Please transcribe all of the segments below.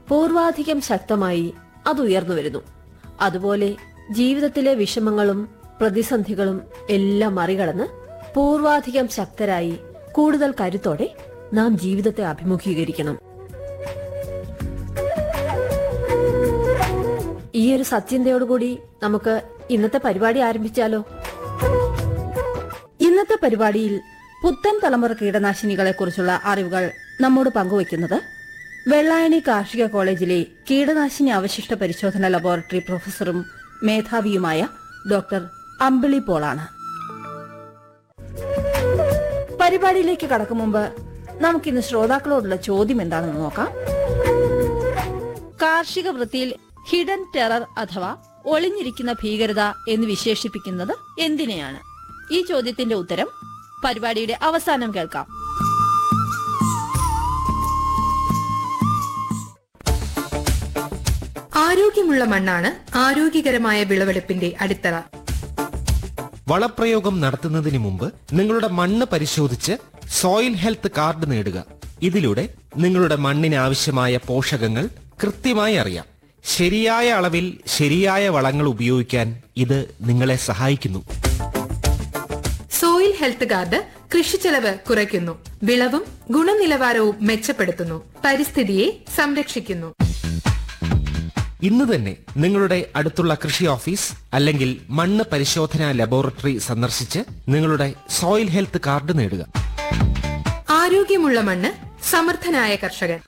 പൂർവാധികം ശക്തമായി അത് ഉയർന്നു വരുന്നു അതുപോലെ ജീവിതത്തിലെ വിഷമങ്ങളും പ്രതിസന്ധികളും എല്ലാം മറികടന്ന് പൂർവാധികം ശക്തരായി കൂടുതൽ കരുത്തോടെ നാം ജീവിതത്തെ അഭിമുഖീകരിക്കണം ഈ ഒരു സത്യന്തയോടുകൂടി നമുക്ക് ഇന്നത്തെ പരിപാടി ആരംഭിച്ചാലോ ഇന്നത്തെ പരിപാടിയിൽ പുത്തൻ തലമുറ കീടനാശിനികളെ കുറിച്ചുള്ള അറിവുകൾ നമ്മോട് പങ്കുവയ്ക്കുന്നത് വെള്ളായണി കാർഷിക കോളേജിലെ കീടനാശിനി അവശിഷ്ട പരിശോധന ലബോറട്ടറി പ്രൊഫസറും മേധാവിയുമായ ഡോക്ടർ അമ്പിളി പോളാണ് പരിപാടിയിലേക്ക് കടക്കും മുമ്പ് നമുക്കിന്ന് ശ്രോതാക്കളോടുള്ള ചോദ്യം എന്താണെന്ന് നോക്കാം കാർഷിക വൃത്തിയിൽ ഹിഡൻ ടെറർ അഥവാ ഒളിഞ്ഞിരിക്കുന്ന ഭീകരത എന്ന് വിശേഷിപ്പിക്കുന്നത് എന്തിനെയാണ് ഈ ചോദ്യത്തിന്റെ ഉത്തരം പരിപാടിയുടെ അവസാനം കേൾക്കാം ആരോഗ്യമുള്ള മണ്ണാണ് ആരോഗ്യകരമായ വിളവെടുപ്പിന്റെ അടിത്തറ വളപ്രയോഗം നടത്തുന്നതിന് മുമ്പ് നിങ്ങളുടെ മണ്ണ് പരിശോധിച്ച് സോയിൽ ഹെൽത്ത് കാർഡ് നേടുക ഇതിലൂടെ നിങ്ങളുടെ മണ്ണിന് ആവശ്യമായ പോഷകങ്ങൾ കൃത്യമായി അറിയാം ശരിയായ അളവിൽ ശരിയായ വളങ്ങൾ ഉപയോഗിക്കാൻ ഇത് നിങ്ങളെ സഹായിക്കുന്നു സോയിൽ ഹെൽത്ത് കാർഡ് കൃഷിച്ചെലവ് കുറയ്ക്കുന്നു വിളവും ഗുണനിലവാരവും മെച്ചപ്പെടുത്തുന്നു പരിസ്ഥിതിയെ സംരക്ഷിക്കുന്നു ഇന്ന് തന്നെ നിങ്ങളുടെ അടുത്തുള്ള കൃഷി ഓഫീസ് അല്ലെങ്കിൽ മണ്ണ് പരിശോധനാ ലബോറട്ടറി സന്ദർശിച്ച് നിങ്ങളുടെ സോയിൽ ഹെൽത്ത് കാർഡ് നേടുക ആരോഗ്യമുള്ള മണ്ണ് സമർത്ഥനായ കർഷകൻ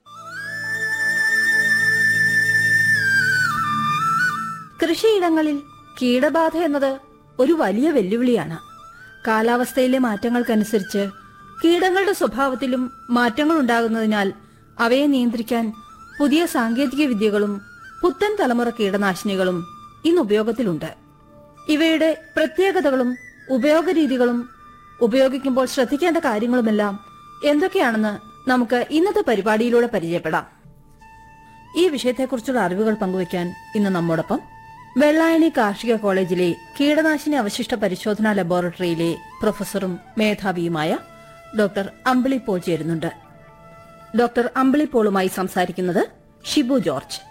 കൃഷിയിടങ്ങളിൽ കീടബാധ എന്നത് ഒരു വലിയ വെല്ലുവിളിയാണ് കാലാവസ്ഥയിലെ മാറ്റങ്ങൾക്കനുസരിച്ച് കീടങ്ങളുടെ സ്വഭാവത്തിലും മാറ്റങ്ങൾ ഉണ്ടാകുന്നതിനാൽ അവയെ നിയന്ത്രിക്കാൻ പുതിയ സാങ്കേതിക വിദ്യകളും പുത്തൻ തലമുറ കീടനാശിനികളും ഇന്ന് ഉപയോഗത്തിലുണ്ട് ഇവയുടെ പ്രത്യേകതകളും ഉപയോഗരീതികളും ഉപയോഗിക്കുമ്പോൾ ശ്രദ്ധിക്കേണ്ട കാര്യങ്ങളുമെല്ലാം എന്തൊക്കെയാണെന്ന് നമുക്ക് ഇന്നത്തെ പരിപാടിയിലൂടെ പരിചയപ്പെടാം ഈ വിഷയത്തെക്കുറിച്ചുള്ള അറിവുകൾ പങ്കുവയ്ക്കാൻ ഇന്ന് നമ്മോടൊപ്പം വെള്ളായണി കാർഷിക കോളേജിലെ കീടനാശിനി അവശിഷ്ട പരിശോധനാ ലബോറട്ടറിയിലെ പ്രൊഫസറും മേധാവിയുമായ ഡോക്ടർ അമ്പിളി പോൾ ചേരുന്നുണ്ട് ഡോക്ടർ അമ്പിളി പോളുമായി സംസാരിക്കുന്നത് ഷിബു ജോർജ്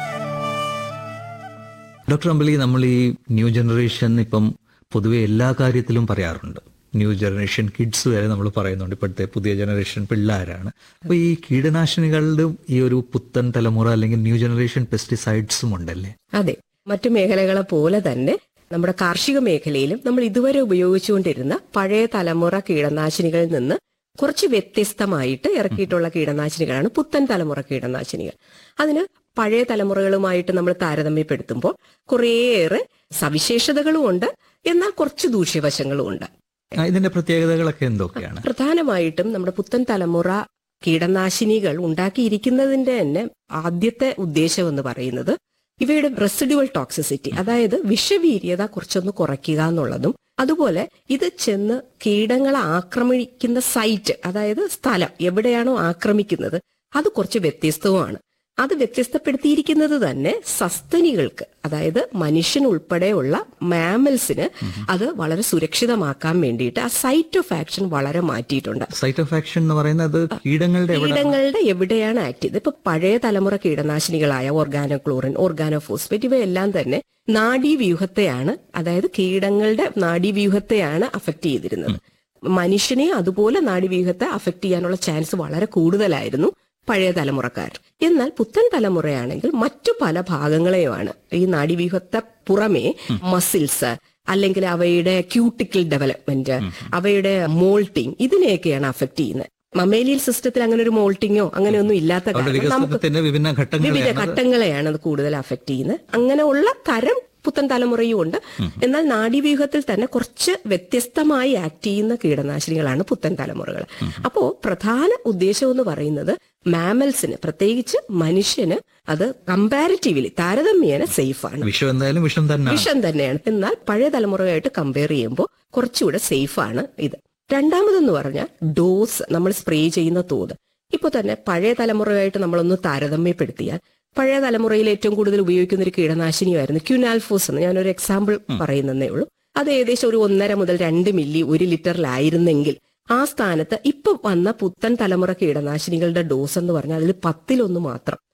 ഡോക്ടർ അമ്പലി നമ്മൾ ഈ ന്യൂ ജനറേഷൻ ഇപ്പം പൊതുവെ എല്ലാ കാര്യത്തിലും പറയാറുണ്ട് ന്യൂ ജനറേഷൻ കിഡ്സ് വരെ നമ്മൾ പറയുന്നുണ്ട് ഇപ്പോഴത്തെ പുതിയ ജനറേഷൻ പിള്ളേരാണ് അപ്പൊ ഈ കീടനാശിനികളുടെ ഈ ഒരു പുത്തൻ തലമുറ അല്ലെങ്കിൽ ന്യൂ ജനറേഷൻ പെസ്റ്റിസൈഡ്സും ഉണ്ടല്ലേ അതെ മറ്റു മേഖലകളെ പോലെ തന്നെ നമ്മുടെ കാർഷിക മേഖലയിലും നമ്മൾ ഇതുവരെ ഉപയോഗിച്ചുകൊണ്ടിരുന്ന പഴയ തലമുറ കീടനാശിനികളിൽ നിന്ന് കുറച്ച് വ്യത്യസ്തമായിട്ട് ഇറക്കിയിട്ടുള്ള കീടനാശിനികളാണ് പുത്തൻ തലമുറ കീടനാശിനികൾ അതിന് പഴയ തലമുറകളുമായിട്ട് നമ്മൾ താരതമ്യപ്പെടുത്തുമ്പോൾ കുറേയേറെ സവിശേഷതകളും ഉണ്ട് എന്നാൽ കുറച്ച് ദൂഷ്യവശങ്ങളും ഉണ്ട് ആ, ഇതിന്റെ പ്രത്യേകതകളൊക്കെ എന്തൊക്കെയാണ് പ്രധാനമായിട്ടും നമ്മുടെ പുത്തൻ തലമുറ കീടനാശിനികൾ ഉണ്ടാക്കിയിരിക്കുന്നതിന്റെ തന്നെ ആദ്യത്തെ ഉദ്ദേശം എന്ന് പറയുന്നത് ഇവയുടെ റെസിഡുവൽ ടോക്സിസിറ്റി അതായത് വിഷവീര്യത കുറച്ചൊന്ന് കുറയ്ക്കുക എന്നുള്ളതും അതുപോലെ ഇത് ചെന്ന് കീടങ്ങളെ ആക്രമിക്കുന്ന സൈറ്റ് അതായത് സ്ഥലം എവിടെയാണോ ആക്രമിക്കുന്നത് അത് കുറച്ച് വ്യത്യസ്തവുമാണ് അത് വ്യത്യസ്തപ്പെടുത്തിയിരിക്കുന്നത് തന്നെ സസ്തനികൾക്ക് അതായത് മനുഷ്യൻ ഉൾപ്പെടെയുള്ള മാമൽസിന് അത് വളരെ സുരക്ഷിതമാക്കാൻ വേണ്ടിയിട്ട് ആ സൈറ്റ് ഓഫ് ആക്ഷൻ വളരെ മാറ്റിയിട്ടുണ്ട് സൈറ്റ് ഓഫ് ആക്ഷൻ എന്ന് പറയുന്നത് കീടങ്ങളുടെ എവിടെ കീടങ്ങളുടെ എവിടെയാണ് ആക്ട് ചെയ്തത് ഇപ്പൊ പഴയ തലമുറ കീടനാശിനികളായ ഓർഗാനോ ക്ലോറിൻ ഓർഗാനോ ഫോസ്ഫേറ്റ് ഇവയെല്ലാം തന്നെ നാഡീവ്യൂഹത്തെയാണ് അതായത് കീടങ്ങളുടെ നാഡീവ്യൂഹത്തെയാണ് അഫക്ട് ചെയ്തിരുന്നത് മനുഷ്യനെ അതുപോലെ നാഡീവ്യൂഹത്തെ അഫക്ട് ചെയ്യാനുള്ള ചാൻസ് വളരെ കൂടുതലായിരുന്നു പഴയ തലമുറക്കാർ എന്നാൽ പുത്തൻ തലമുറയാണെങ്കിൽ മറ്റു പല ഭാഗങ്ങളെയുമാണ് ഈ നാഡീവ്യൂഹത്തെ പുറമെ മസിൽസ് അല്ലെങ്കിൽ അവയുടെ ക്യൂട്ടിക്കൽ ഡെവലപ്മെന്റ് അവയുടെ മോൾട്ടിങ് ഇതിനെയൊക്കെയാണ് അഫക്ട് ചെയ്യുന്നത് മമേലിയൽ സിസ്റ്റത്തിൽ അങ്ങനെ ഒരു മോൾട്ടിങ്ങോ അങ്ങനെയൊന്നും ഇല്ലാത്ത അവരുടെ കാരണം നമുക്ക് വികസനത്തിന്റെ വിഭിന്ന വിവിധ ഘട്ടങ്ങളെയാണ് ഘട്ടങ്ങളെയാണ് അത് കൂടുതൽ അഫക്ട് ചെയ്യുന്നത് അങ്ങനെയുള്ള തരം പുത്തൻ തലമുറയും ഉണ്ട് എന്നാൽ നാഡീവ്യൂഹത്തിൽ തന്നെ കുറച്ച് വ്യത്യസ്തമായി ആക്ട് ചെയ്യുന്ന കീടനാശിനികളാണ് പുത്തൻ തലമുറകൾ അപ്പോ പ്രധാന ഉദ്ദേശം എന്ന് പറയുന്നത് മാമൽസിന് പ്രത്യേകിച്ച് മനുഷ്യന് അത് കമ്പാരിറ്റീവ്ലി താരതമ്യേന സേഫ് ആണ് വിഷം എന്തായാലും വിഷം തന്നെയാണ് വിഷം തന്നെയാണ് എന്നാൽ പഴയ തലമുറയായിട്ട് കമ്പയർ ചെയ്യുമ്പോൾ കുറച്ചുകൂടെ സേഫ് ആണ് ഇത് രണ്ടാമതെന്ന് പറഞ്ഞാൽ ഡോസ് നമ്മൾ സ്പ്രേ ചെയ്യുന്ന തോത് ഇപ്പൊ തന്നെ പഴയ തലമുറയായിട്ട് നമ്മളൊന്ന് താരതമ്യപ്പെടുത്തിയാൽ പഴയ തലമുറയിൽ ഏറ്റവും കൂടുതൽ ഉപയോഗിക്കുന്ന ഒരു കീടനാശിനിയായിരുന്നു ക്യുനാൽഫോസ് എന്ന് ഞാനൊരു എക്സാമ്പിൾ പറയുന്നതേ ഉള്ളൂ അത് ഏകദേശം ഒരു ഒന്നര മുതൽ രണ്ട് മില്ലി ഒരു ലിറ്ററിലായിരുന്നെങ്കിൽ ആ സ്ഥാനത്ത് ഇപ്പൊ വന്ന പുത്തൻ തലമുറ കീടനാശിനികളുടെ ഡോസ് എന്ന് പറഞ്ഞാൽ അതിൽ പത്തിലൊന്ന് മാത്രം